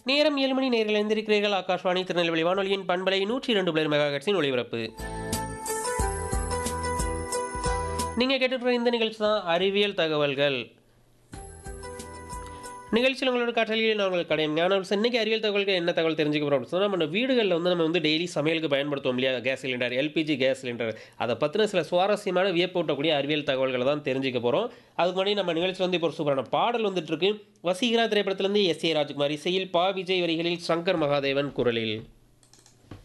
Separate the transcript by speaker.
Speaker 1: நேரம் ஏழு மணி நேரில் எழுந்திருக்கிறீர்கள் ஆகாஷ்வாணி திருநெல்வேலி வானொலியின் பண்பலை நூற்றி இரண்டு புள்ளி மெகா ஹெர்ட்ஸின் ஒளிபரப்பு நீங்கள் கேட்டுட்டு இந்த நிகழ்ச்சி தான் அறிவியல் தகவல்கள் நிகழ்ச்சியில் உங்களோட காற்றலியில் நான் உங்களுக்கு கடையும் ஞானம் இன்னைக்கு அறிவியல் தகவல்கள் என்ன தகவல் தெரிஞ்சுக்க போகிறோம் அப்படின்னு சொன்னால் நம்ம வீடுகளில் வந்து நம்ம வந்து டெய்லி சமையலுக்கு பயன்படுத்துவோம் இல்லையா gas cylinder LPG gas cylinder அதை பற்றின சில சுவாரஸ்யமான வியப்பூட்டக்கூடிய அறிவியல் தகவல்களை தான் தெரிஞ்சுக்க போகிறோம் அதுக்கு முன்னாடி நம்ம நிகழ்ச்சியில் வந்து இப்போ ஒரு சூப்பரான பாடல் வந்துட்டு இருக்கு வசீகரா திரைப்படத்திலிருந்து எஸ் ஏ ராஜ்குமார் இசையில் பா விஜய் வரிகளில் சங்கர் மகாதேவன் குரலில்